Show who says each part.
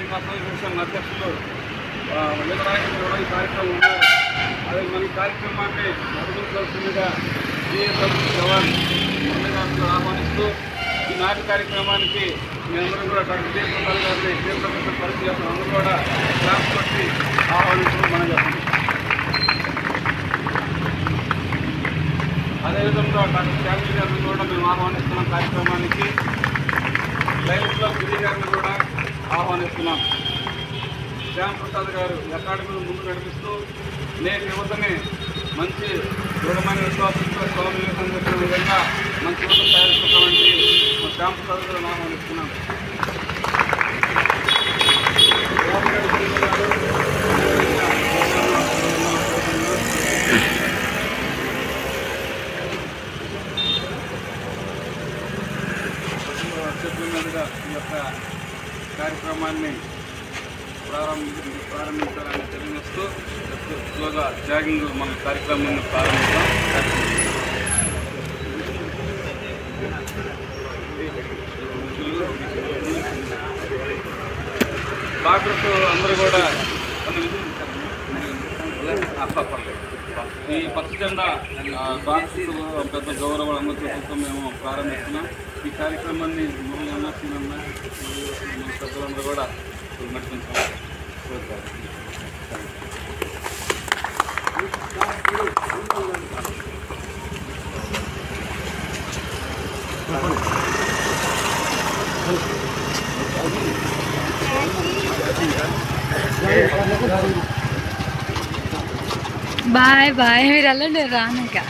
Speaker 1: సంఘ అసోసియేషన్ అధ్యక్షులు ఆ, వీరనాయకులు కూడా ఈ కార్యక్రమం ఉన్నారు అదే మన ఈ కార్యక్రమాన్ని నడిపించాల్సిందిగా జిఎస్ఎఫ్ జవాన్ మురళి గారిని ఆహ్వానిస్తూ ఈ నాటి కార్యక్రమానికి మీ అందరూ కూడా డాక్టర్ జే ప్రసాద్ గారిని తీర్థ పరిచయం అందరూ కూడా క్లాస్ కొట్టి ఆహ్వానించడం మనం చెప్పండి అదేవిధంగా డాక్టర్ శ్యామి గారిని కూడా మేము ఆహ్వానిస్తున్నాం కార్యక్రమానికి లైన్స్లో గిరి గారిని కూడా ఆహ్వానిస్తున్నాం శ్యామ్ ప్రసాద్ గారు అకాడమీని ముందు నడిపిస్తూ నేటి యువతని మంచి దృఢమైన విశ్వాసంతో స్వామి వివేకానంద చెప్పిన విధంగా మంచి యువత తయారుస్తున్నటువంటి మా శ్యామ్ ప్రసాద్ గారిని ఆహ్వానిస్తున్నాం చేతుల మీదుగా ఈ యొక్క కార్యక్రమాన్ని ప్రారంభి ప్రారంభించాలని తెలియజేస్తూ స్లోగా జాగింగ్ మన కార్యక్రమాన్ని ప్రారంభిస్తాం డాక్టర్స్ అందరూ కూడా ఈ పచ్చ జెండా ఆ, డాక్టర్స్ పెద్ద గౌరవం అందరితో మేము ప్రారంభిస్తున్నాం ఈ కార్యక్రమాన్ని మురళి అన్న సీనన్న మన పెద్దలందరూ కూడా నడిపించాం
Speaker 2: బాయ్ బాయ్ మీరు వెళ్ళండి రానక